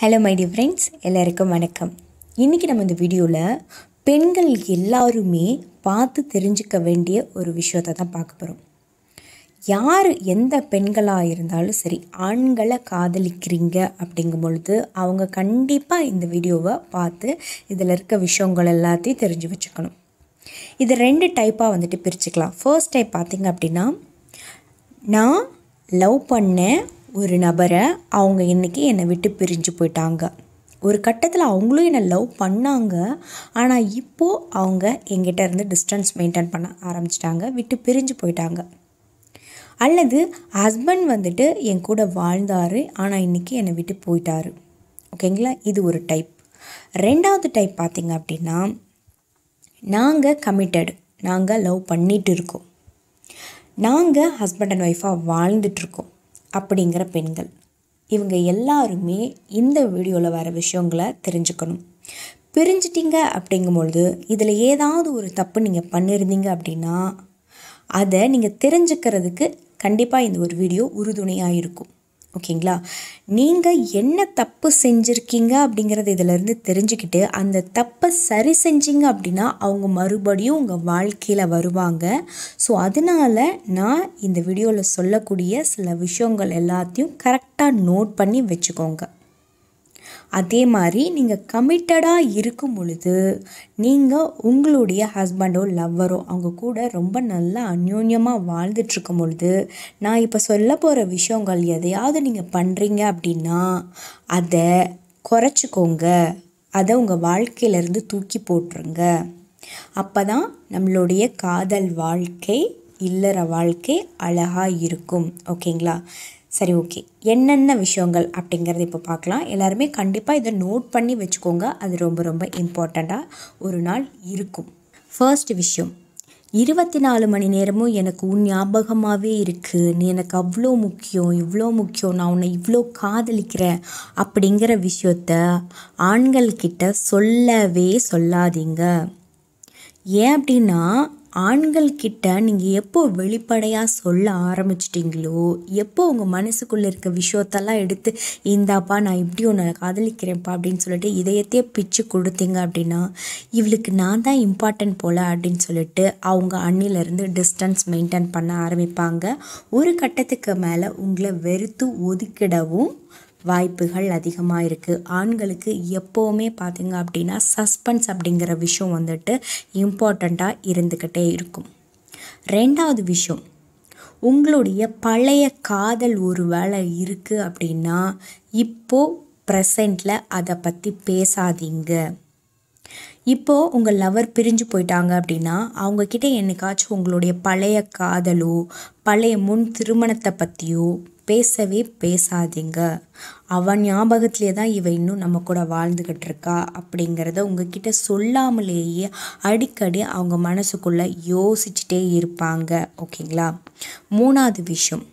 hello my dear friends எல்லாருக்கும் வணக்கம் இன்றைக்கி நம்ம இந்த வீடியோவில் பெண்கள் எல்லாருமே பார்த்து தெரிஞ்சுக்க வேண்டிய ஒரு விஷயத்தை தான் பார்க்க போகிறோம் யார் எந்த பெண்களாக இருந்தாலும் சரி ஆண்களை காதலிக்கிறீங்க அப்படிங்கும் பொழுது அவங்க கண்டிப்பாக இந்த வீடியோவை பார்த்து இதில் இருக்க விஷயங்கள் எல்லாத்தையும் தெரிஞ்சு வச்சுக்கணும் இது ரெண்டு டைப்பாக வந்துட்டு பிரிச்சுக்கலாம் ஃபர்ஸ்ட் டைப் பார்த்திங்க அப்படின்னா நான் லவ் பண்ண ஒரு நபரை அவங்க இன்றைக்கி என்னை விட்டு பிரிஞ்சு போயிட்டாங்க ஒரு கட்டத்தில் அவங்களும் என்னை லவ் பண்ணாங்க ஆனால் இப்போது அவங்க எங்கிட்ட இருந்து டிஸ்டன்ஸ் மெயின்டைன் பண்ண ஆரம்பிச்சிட்டாங்க விட்டு பிரிஞ்சு போயிட்டாங்க அல்லது ஹஸ்பண்ட் வந்துட்டு என் கூட வாழ்ந்தார் ஆனால் இன்றைக்கி என்னை விட்டு போயிட்டாரு ஓகேங்களா இது ஒரு டைப் ரெண்டாவது டைப் பார்த்திங்க அப்படின்னா நாங்கள் கமிட்டட் நாங்கள் லவ் பண்ணிகிட்டு இருக்கோம் நாங்கள் ஹஸ்பண்ட் அண்ட் ஒய்ஃபாக வாழ்ந்துட்டுருக்கோம் அப்படிங்கிற பெண்கள் இவங்க எல்லாருமே இந்த வீடியோவில் வர விஷயங்களை தெரிஞ்சுக்கணும் பிரிஞ்சிட்டிங்க அப்படிங்கும்பொழுது இதில் ஏதாவது ஒரு தப்பு நீங்கள் பண்ணியிருந்தீங்க அப்படின்னா அதை நீங்கள் தெரிஞ்சுக்கிறதுக்கு கண்டிப்பாக இந்த ஒரு வீடியோ உறுதுணையாக இருக்கும் ஓகேங்களா நீங்கள் என்ன தப்பு செஞ்சுருக்கீங்க அப்படிங்கிறத இதிலேருந்து தெரிஞ்சுக்கிட்டு அந்த தப்பை சரி செஞ்சீங்க அப்படின்னா அவங்க மறுபடியும் உங்கள் வாழ்க்கையில் வருவாங்க ஸோ அதனால் நான் இந்த வீடியோவில் சொல்லக்கூடிய சில விஷயங்கள் எல்லாத்தையும் கரெக்டாக நோட் பண்ணி வச்சுக்கோங்க அதே மாதிரி நீங்கள் கமிட்டடாக இருக்கும் பொழுது நீங்கள் உங்களுடைய ஹஸ்பண்டோ லவ்வரோ அவங்க கூட ரொம்ப நல்லா அந்யோன்யமாக வாழ்ந்துட்டுருக்கும் பொழுது நான் இப்போ சொல்ல போகிற விஷயங்கள் எதையாவது நீங்கள் பண்ணுறீங்க அப்படின்னா அதை குறைச்சிக்கோங்க அதை உங்கள் வாழ்க்கையிலேருந்து தூக்கி போட்டுருங்க அப்போ தான் நம்மளுடைய காதல் வாழ்க்கை இல்லற வாழ்க்கை அழகாக இருக்கும் ஓகேங்களா சரி ஓகே என்னென்ன விஷயங்கள் அப்படிங்கிறத இப்போ பார்க்கலாம் எல்லாருமே கண்டிப்பாக இதை நோட் பண்ணி வச்சுக்கோங்க அது ரொம்ப ரொம்ப இம்பார்ட்டண்ட்டாக ஒரு நாள் இருக்கும் ஃபர்ஸ்ட் விஷயம் இருபத்தி நாலு மணி நேரமும் எனக்கு உன் ஞாபகமாகவே இருக்குது நீ எனக்கு அவ்வளோ முக்கியம் இவ்வளோ முக்கியம் நான் உன்னை இவ்வளோ காதலிக்கிறேன் அப்படிங்கிற விஷயத்த ஆண்கள்கிட்ட சொல்லவே சொல்லாதீங்க ஏன் அப்படின்னா ஆண்கள் கிட்ட நீங்கள் எப்போ வெளிப்படையாக சொல்ல ஆரம்பிச்சிட்டிங்களோ எப்போ உங்கள் மனசுக்குள்ளே இருக்க விஷயத்தெல்லாம் எடுத்து இந்தாப்பா நான் இப்படி ஒன்று காதலிக்கிறேன்ப்பா அப்படின்னு சொல்லிட்டு இதயத்தையே பிச்சு கொடுத்தீங்க அப்படின்னா இவளுக்கு நான் தான் இம்பார்ட்டன்ட் போல் அப்படின்னு சொல்லிட்டு அவங்க அண்ணிலேருந்து டிஸ்டன்ஸ் மெயின்டைன் பண்ண ஆரம்பிப்பாங்க ஒரு கட்டத்துக்கு மேலே உங்களை வெறுத்து ஒதுக்கிடவும் வாய்ப்புகள் அதிகமாக இருக்குது ஆண்களுக்கு எப்போவுமே பார்த்திங்க அப்படின்னா சஸ்பென்ஸ் அப்படிங்கிற விஷயம் வந்துட்டு இம்பார்ட்டண்ட்டாக இருந்துக்கிட்டே இருக்கும் ரெண்டாவது விஷயம் உங்களுடைய பழைய காதல் ஒரு வேளை இருக்குது அப்படின்னா இப்போது ப்ரெசண்டில் அதை பற்றி பேசாதீங்க இப்போது உங்கள் லவர் பிரிஞ்சு போயிட்டாங்க அப்படின்னா அவங்கக்கிட்ட என்னைக்காச்சும் உங்களுடைய பழைய காதலோ பழைய முன் திருமணத்தை பற்றியோ பேசவே பேசாதீங்க அவன் ஞாபகத்திலே தான் இவ இன்னும் நம்ம கூட வாழ்ந்துக்கிட்டு இருக்கா அப்படிங்கிறத உங்ககிட்ட சொல்லாமலேயே அடிக்கடி அவங்க மனசுக்குள்ளே யோசிச்சுட்டே இருப்பாங்க ஓகேங்களா மூணாவது விஷயம்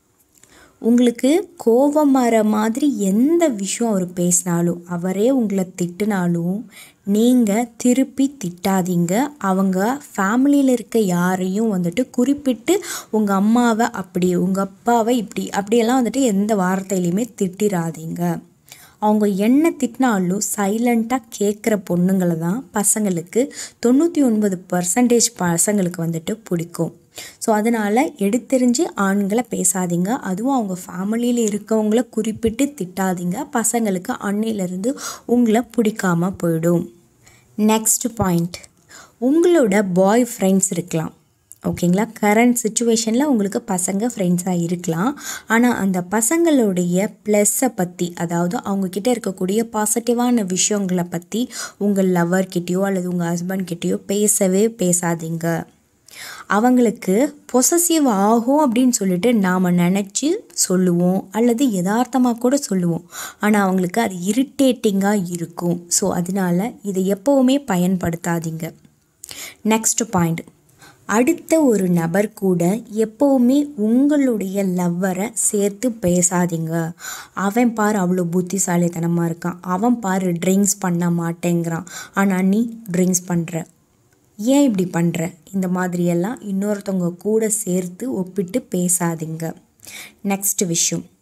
உங்களுக்கு கோபம் வர மாதிரி எந்த விஷயம் அவர் பேசினாலும் அவரே உங்களை திட்டினாலும் நீங்கள் திருப்பி திட்டாதீங்க அவங்க ஃபேமிலியில் இருக்க யாரையும் வந்துட்டு குறிப்பிட்டு உங்கள் அம்மாவை அப்படி உங்கள் அப்பாவை இப்படி அப்படியெல்லாம் வந்துட்டு எந்த வார்த்தையிலையுமே திட்டிடாதீங்க அவங்க என்ன திட்டினாலும் சைலண்ட்டாக கேட்குற பொண்ணுங்களை தான் பசங்களுக்கு தொண்ணூற்றி ஒன்பது பர்சன்டேஜ் பசங்களுக்கு வந்துட்டு பிடிக்கும் ஸோ அதனால் எடுத்தெறிஞ்சு ஆண்களை பேசாதீங்க அதுவும் அவங்க ஃபேமிலியில் இருக்கவங்கள குறிப்பிட்டு திட்டாதீங்க பசங்களுக்கு அன்னையிலேருந்து உங்களை பிடிக்காம போயிடும் நெக்ஸ்ட் பாயிண்ட் உங்களோட பாய் ஃப்ரெண்ட்ஸ் இருக்கலாம் ஓகேங்களா கரண்ட் சுச்சுவேஷனில் உங்களுக்கு பசங்க ஃப்ரெண்ட்ஸாக இருக்கலாம் ஆனால் அந்த பசங்களுடைய ப்ளஸ்ஸை பற்றி அதாவது அவங்கக்கிட்ட இருக்கக்கூடிய பாசிட்டிவான விஷயங்களை பற்றி உங்கள் லவர்கிட்டேயோ அல்லது உங்கள் ஹஸ்பண்ட்கிட்டேயோ பேசவே பேசாதீங்க அவங்களுக்கு பொசசிவ் ஆகும் அப்படின்னு சொல்லிட்டு நாம் நினச்சி சொல்லுவோம் அல்லது யதார்த்தமாக கூட சொல்லுவோம் ஆனால் அவங்களுக்கு அது இரிட்டேட்டிங்காக இருக்கும் ஸோ அதனால் இதை எப்போவுமே பயன்படுத்தாதீங்க நெக்ஸ்ட் பாயிண்ட் அடுத்த ஒரு நபர் கூட எப்போவுமே உங்களுடைய லவ்வரை சேர்த்து பேசாதீங்க அவன் பார் அவ்வளோ புத்திசாலித்தனமாக இருக்கான் அவன் பார் ட்ரிங்க்ஸ் பண்ண மாட்டேங்கிறான் ஆனால் நீ ட்ரிங்க்ஸ் பண்ணுற ஏன் இப்படி பண்ணுற இந்த மாதிரியெல்லாம் இன்னொருத்தவங்க கூட சேர்த்து ஒப்பிட்டு பேசாதீங்க நெக்ஸ்ட் விஷயம்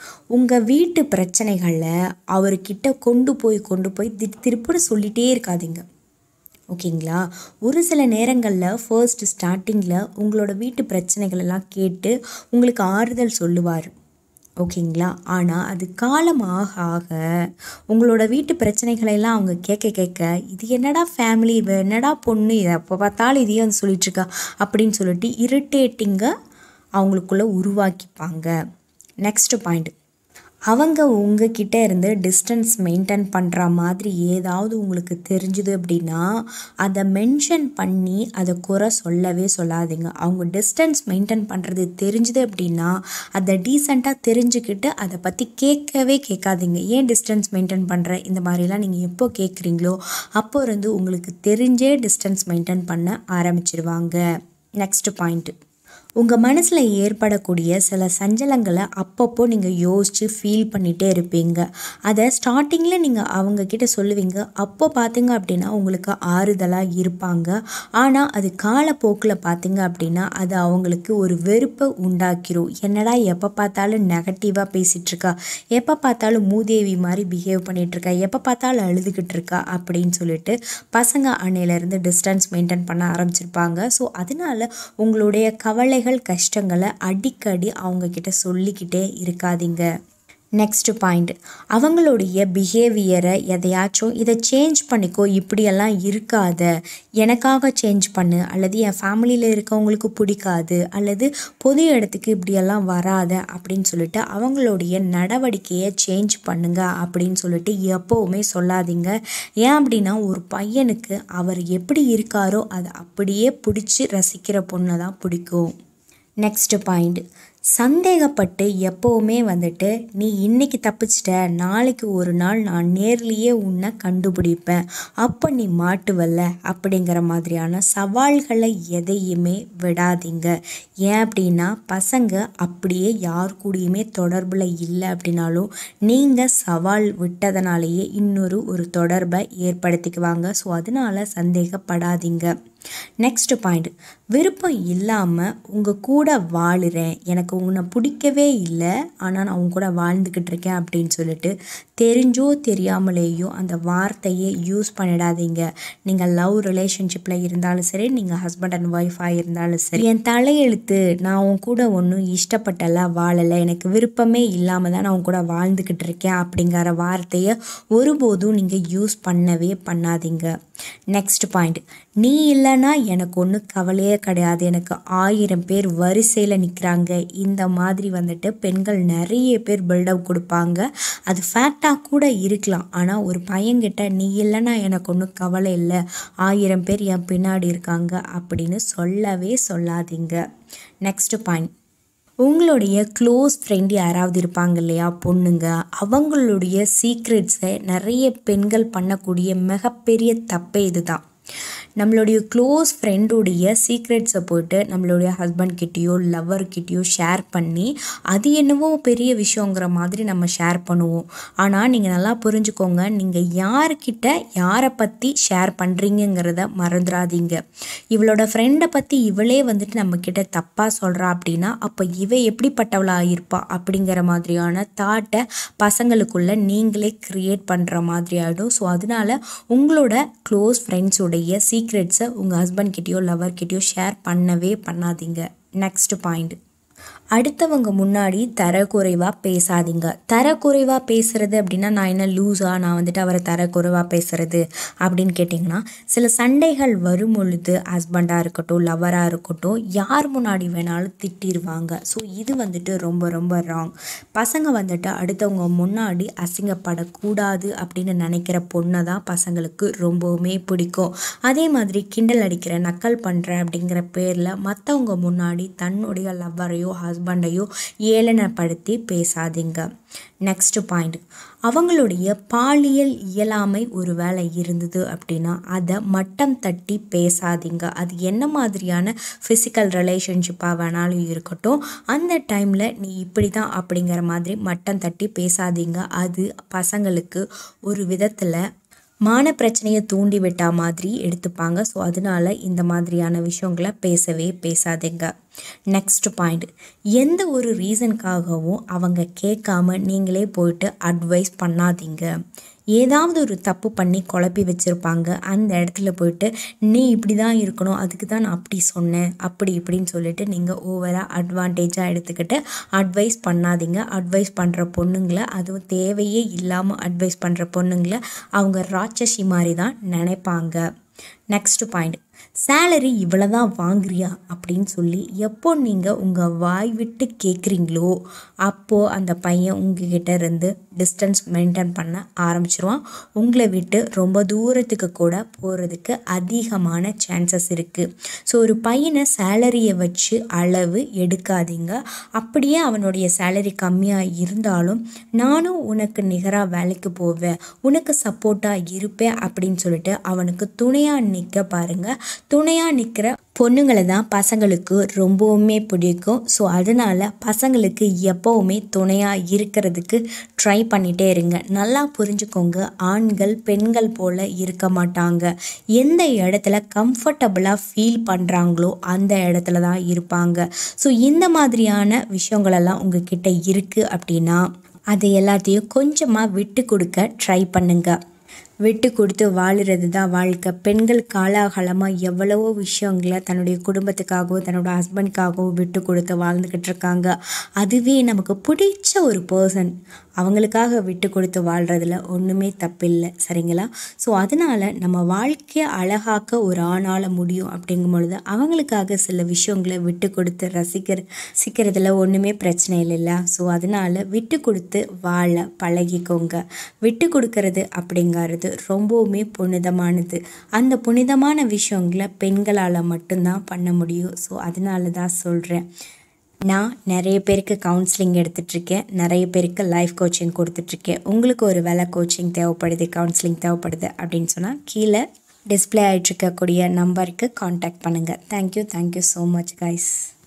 உங்கள் வீட்டு பிரச்சனைகளை அவர்கிட்ட கொண்டு போய் கொண்டு போய் தி திருப்பி சொல்லிகிட்டே இருக்காதீங்க ஓகேங்களா ஒரு சில நேரங்களில் ஃபர்ஸ்ட் ஸ்டார்டிங்கில் உங்களோட வீட்டு பிரச்சனைகள் எல்லாம் கேட்டு உங்களுக்கு ஆறுதல் சொல்லுவார் ஓகேங்களா ஆனால் அது காலம் ஆக ஆக உங்களோட வீட்டு பிரச்சனைகளை எல்லாம் அவங்க கேட்க கேட்க இது என்னடா ஃபேமிலி இவ என்னடா பொண்ணு இதை எப்போ பார்த்தாலும் இதையே வந்து சொல்லிட்டுருக்கா அப்படின்னு சொல்லிட்டு இரிட்டேட்டிங்காக அவங்களுக்குள்ளே உருவாக்கிப்பாங்க நெக்ஸ்ட் பாயிண்ட் அவங்க உங்ககிட்ட இருந்து டிஸ்டன்ஸ் மெயின்டைன் பண்ணுற மாதிரி ஏதாவது உங்களுக்கு தெரிஞ்சுது அப்படின்னா அதை மென்ஷன் பண்ணி அதை குறை சொல்லவே சொல்லாதீங்க அவங்க டிஸ்டன்ஸ் மெயின்டைன் பண்ணுறது தெரிஞ்சுது அப்படின்னா அதை டீசெண்டாக தெரிஞ்சுக்கிட்டு அதை பற்றி கேட்கவே கேட்காதீங்க ஏன் டிஸ்டன்ஸ் மெயின்டைன் பண்ணுற இந்த மாதிரிலாம் நீங்கள் எப்போ கேட்குறீங்களோ அப்போ இருந்து உங்களுக்கு தெரிஞ்சே டிஸ்டன்ஸ் மெயின்டைன் பண்ண ஆரம்பிச்சிருவாங்க நெக்ஸ்ட் பாயிண்ட்டு உங்கள் மனசில் ஏற்படக்கூடிய சில சஞ்சலங்களை அப்பப்போ நீங்கள் யோசித்து ஃபீல் பண்ணிகிட்டே இருப்பீங்க அதை ஸ்டார்டிங்கில் நீங்கள் அவங்கக்கிட்ட சொல்லுவீங்க அப்போ பார்த்தீங்க அப்படின்னா உங்களுக்கு ஆறுதலாக இருப்பாங்க ஆனால் அது காலப்போக்கில் பார்த்தீங்க அப்படின்னா அது அவங்களுக்கு ஒரு வெறுப்பை உண்டாக்கிரும் என்னடா எப்போ பார்த்தாலும் நெகட்டிவாக பேசிகிட்ருக்கா எப்போ பார்த்தாலும் மூதேவி மாதிரி பிஹேவ் பண்ணிகிட்ருக்கா எப்போ பார்த்தாலும் அழுதுகிட்டு இருக்கா அப்படின்னு சொல்லிட்டு பசங்க அன்னையிலேருந்து டிஸ்டன்ஸ் மெயின்டைன் பண்ண ஆரம்பிச்சிருப்பாங்க ஸோ அதனால உங்களுடைய கவலை கவலைகள் கஷ்டங்களை அடிக்கடி அவங்கக்கிட்ட சொல்லிக்கிட்டே இருக்காதீங்க நெக்ஸ்ட் பாயிண்ட் அவங்களுடைய பிஹேவியரை எதையாச்சும் இதை சேஞ்ச் பண்ணிக்கோ இப்படியெல்லாம் இருக்காத எனக்காக சேஞ்ச் பண்ணு அல்லது என் ஃபேமிலியில் இருக்கவங்களுக்கு பிடிக்காது அல்லது பொது இடத்துக்கு இப்படியெல்லாம் வராத அப்படின்னு சொல்லிட்டு அவங்களுடைய நடவடிக்கையை சேஞ்ச் பண்ணுங்க அப்படின்னு சொல்லிட்டு எப்போவுமே சொல்லாதீங்க ஏன் அப்படின்னா ஒரு பையனுக்கு அவர் எப்படி இருக்காரோ அதை அப்படியே பிடிச்சி ரசிக்கிற பொண்ணை தான் பிடிக்கும் நெக்ஸ்ட் பாயிண்ட் சந்தேகப்பட்டு எப்போவுமே வந்துட்டு நீ இன்னைக்கு தப்பிச்சிட்ட நாளைக்கு ஒரு நாள் நான் நேர்லேயே உன்னை கண்டுபிடிப்பேன் அப்போ நீ மாட்டுவல்ல அப்படிங்கிற மாதிரியான சவால்களை எதையுமே விடாதீங்க ஏன் அப்படின்னா பசங்க அப்படியே யார் கூடயுமே தொடர்பில் இல்லை அப்படின்னாலும் நீங்கள் சவால் விட்டதுனாலேயே இன்னொரு ஒரு தொடர்பை ஏற்படுத்திக்குவாங்க ஸோ அதனால சந்தேகப்படாதீங்க நெக்ஸ்ட் பாயிண்ட் விருப்பம் இல்லாமல் உங்கள் கூட வாழுறேன் எனக்கு உன்னை பிடிக்கவே இல்லை ஆனால் நான் உங்க கூட வாழ்ந்துக்கிட்டு இருக்கேன் அப்படின்னு சொல்லிட்டு தெரிஞ்சோ தெரியாமலேயோ அந்த வார்த்தையை யூஸ் பண்ணிடாதீங்க நீங்கள் லவ் ரிலேஷன்ஷிப்பில் இருந்தாலும் சரி நீங்கள் ஹஸ்பண்ட் அண்ட் ஒய்ஃபாக இருந்தாலும் சரி என் தலையெழுத்து நான் உன் கூட ஒன்றும் இஷ்டப்பட்டெல்லாம் வாழலை எனக்கு விருப்பமே இல்லாமல் தான் நான் உன் கூட வாழ்ந்துக்கிட்டு இருக்கேன் அப்படிங்கிற வார்த்தையை ஒருபோதும் நீங்கள் யூஸ் பண்ணவே பண்ணாதீங்க நெக்ஸ்ட் பாயிண்ட் நீ இல்லைன்னா எனக்கு ஒன்றும் கவலையே கிடையாது எனக்கு ஆயிரம் பேர் வரிசையில் நிற்கிறாங்க இந்த மாதிரி வந்துட்டு பெண்கள் நிறைய பேர் பில்டப் கொடுப்பாங்க அது ஃபேக்டாக கூட இருக்கலாம் ஆனால் ஒரு பையன்கிட்ட நீ இல்லைன்னா எனக்கு ஒன்றும் கவலை இல்லை ஆயிரம் பேர் என் பின்னாடி இருக்காங்க அப்படின்னு சொல்லவே சொல்லாதீங்க நெக்ஸ்ட் பாயிண்ட் உங்களுடைய க்ளோஸ் ஃப்ரெண்ட் யாராவது இருப்பாங்க இல்லையா பொண்ணுங்க அவங்களுடைய சீக்ரெட்ஸை நிறைய பெண்கள் பண்ணக்கூடிய மிகப்பெரிய தப்பே இதுதான் நம்மளுடைய க்ளோஸ் ஃப்ரெண்டுடைய சீக்ரெட்ஸை போயிட்டு நம்மளுடைய ஹஸ்பண்ட் கிட்டேயோ லவ்வர்கிட்டேயோ ஷேர் பண்ணி அது என்னவோ பெரிய விஷயங்கிற மாதிரி நம்ம ஷேர் பண்ணுவோம் ஆனால் நீங்கள் நல்லா புரிஞ்சுக்கோங்க நீங்கள் யார்கிட்ட யாரை பற்றி ஷேர் பண்ணுறீங்கிறத மறந்துடாதீங்க இவளோட ஃப்ரெண்டை பற்றி இவளே வந்துட்டு நம்மக்கிட்ட தப்பாக சொல்கிறா அப்படின்னா அப்போ இவ எப்படிப்பட்டவளாக இருப்பா அப்படிங்கிற மாதிரியான தாட்டை பசங்களுக்குள்ள நீங்களே க்ரியேட் பண்ணுற மாதிரி ஆகிடும் ஸோ அதனால உங்களோட க்ளோஸ் ஃப்ரெண்ட்ஸுடைய சீக்ரெட்ஸை உங்கள் ஹஸ்பண்ட் கிட்டேயோ லவர் கிட்டேயோ ஷேர் பண்ணவே பண்ணாதீங்க நெக்ஸ்ட் பாயிண்ட் அடுத்தவங்க முன்னாடி தரக்குறைவாக பேசாதீங்க தரக்குறைவாக பேசுகிறது அப்படின்னா நான் என்ன லூஸா நான் வந்துட்டு அவரை தரக்குறைவாக பேசுகிறது அப்படின்னு கேட்டிங்கன்னா சில சண்டைகள் வரும் பொழுது ஹஸ்பண்டாக இருக்கட்டும் லவராக இருக்கட்டும் யார் முன்னாடி வேணாலும் திட்டிருவாங்க ஸோ இது வந்துட்டு ரொம்ப ரொம்ப ராங் பசங்க வந்துட்டு அடுத்தவங்க முன்னாடி அசிங்கப்படக்கூடாது அப்படின்னு நினைக்கிற பொண்ணை தான் பசங்களுக்கு ரொம்பவுமே பிடிக்கும் அதே மாதிரி கிண்டல் அடிக்கிற நக்கல் பண்ணுறேன் அப்படிங்கிற பேரில் மற்றவங்க முன்னாடி தன்னுடைய லவ்வரையோ ஹஸ்பண்டையோ ஏளனப்படுத்தி பேசாதீங்க நெக்ஸ்ட் பாயிண்ட் அவங்களுடைய பாலியல் இயலாமை ஒரு வேளை இருந்தது அப்படின்னா அதை மட்டம் தட்டி பேசாதீங்க அது என்ன மாதிரியான ஃபிசிக்கல் ரிலேஷன்ஷிப்பாக வேணாலும் இருக்கட்டும் அந்த டைமில் நீ இப்படி தான் அப்படிங்கிற மாதிரி மட்டம் தட்டி பேசாதீங்க அது பசங்களுக்கு ஒரு விதத்தில் மான பிரச்சனையை தூண்டி விட்டா மாதிரி எடுத்துப்பாங்க ஸோ அதனால இந்த மாதிரியான விஷயங்களை பேசவே பேசாதீங்க நெக்ஸ்ட் பாயிண்ட் எந்த ஒரு ரீசனுக்காகவும் அவங்க கேட்காம நீங்களே போயிட்டு அட்வைஸ் பண்ணாதீங்க ஏதாவது ஒரு தப்பு பண்ணி குழப்பி வச்சுருப்பாங்க அந்த இடத்துல போயிட்டு நீ இப்படி தான் இருக்கணும் அதுக்கு தான் நான் அப்படி சொன்னேன் அப்படி இப்படின்னு சொல்லிட்டு நீங்கள் ஓவராக அட்வான்டேஜாக எடுத்துக்கிட்டு அட்வைஸ் பண்ணாதீங்க அட்வைஸ் பண்ணுற பொண்ணுங்களை அதுவும் தேவையே இல்லாமல் அட்வைஸ் பண்ணுற பொண்ணுங்களை அவங்க ராட்சசி மாதிரி தான் நினைப்பாங்க நெக்ஸ்ட் பாயிண்ட் சேலரி இவ்வளோ தான் வாங்குறியா அப்படின்னு சொல்லி எப்போ நீங்கள் உங்கள் வாய் விட்டு கேட்குறீங்களோ அப்போது அந்த பையன் உங்ககிட்ட இருந்து டிஸ்டன்ஸ் மெயின்டைன் பண்ண ஆரம்பிச்சிருவான் உங்களை விட்டு ரொம்ப தூரத்துக்கு கூட போகிறதுக்கு அதிகமான சான்சஸ் இருக்குது ஸோ ஒரு பையனை சேலரியை வச்சு அளவு எடுக்காதீங்க அப்படியே அவனுடைய சேலரி கம்மியாக இருந்தாலும் நானும் உனக்கு நிகராக வேலைக்கு போவேன் உனக்கு சப்போர்ட்டாக இருப்பேன் அப்படின்னு சொல்லிட்டு அவனுக்கு துணையாக நிற்க பாருங்கள் துணையாக நிற்கிற பொண்ணுங்களை தான் பசங்களுக்கு ரொம்பவுமே பிடிக்கும் ஸோ அதனால் பசங்களுக்கு எப்போவுமே துணையாக இருக்கிறதுக்கு ட்ரை பண்ணிகிட்டே இருங்க நல்லா புரிஞ்சுக்கோங்க ஆண்கள் பெண்கள் போல் இருக்க மாட்டாங்க எந்த இடத்துல கம்ஃபர்டபுளாக ஃபீல் பண்ணுறாங்களோ அந்த இடத்துல தான் இருப்பாங்க ஸோ இந்த மாதிரியான விஷயங்களெல்லாம் உங்ககிட்ட இருக்குது அப்படின்னா அது எல்லாத்தையும் கொஞ்சமாக விட்டு கொடுக்க ட்ரை பண்ணுங்கள் விட்டு கொடுத்து வாழுறது தான் வாழ்க்கை பெண்கள் காலாகாலமாக எவ்வளவோ விஷயங்களை தன்னுடைய குடும்பத்துக்காகவும் தன்னோட ஹஸ்பண்டுக்காகவும் விட்டு கொடுத்து வாழ்ந்துக்கிட்டு இருக்காங்க அதுவே நமக்கு பிடிச்ச ஒரு பர்சன் அவங்களுக்காக விட்டு கொடுத்து வாழ்கிறதுல ஒன்றுமே தப்பில்லை சரிங்களா ஸோ அதனால் நம்ம வாழ்க்கையை அழகாக்க ஒரு ஆணால் முடியும் அப்படிங்கும் பொழுது அவங்களுக்காக சில விஷயங்களை விட்டு கொடுத்து ரசிக்கிற ரசிக்கிறதுல ஒன்றுமே பிரச்சனை இல்லைல்ல ஸோ அதனால் விட்டு கொடுத்து வாழ பழகிக்கோங்க விட்டு கொடுக்கறது அப்படிங்கிறது ரொம்பவுமே புனிதமானது அந்த புனிதமான விஷயங்களை பெண்களால் மட்டும்தான் பண்ண முடியும் ஸோ அதனால தான் சொல்கிறேன் நான் நிறைய பேருக்கு கவுன்சிலிங் எடுத்துட்ருக்கேன் நிறைய பேருக்கு லைஃப் கோச்சிங் கொடுத்துட்ருக்கேன் உங்களுக்கு ஒரு வேலை கோச்சிங் தேவைப்படுது கவுன்சிலிங் தேவைப்படுது அப்படின்னு சொன்னால் கீழே டிஸ்பிளே ஆகிட்டுருக்கக்கூடிய நம்பருக்கு காண்டாக்ட் பண்ணுங்கள் thank you thank you so much guys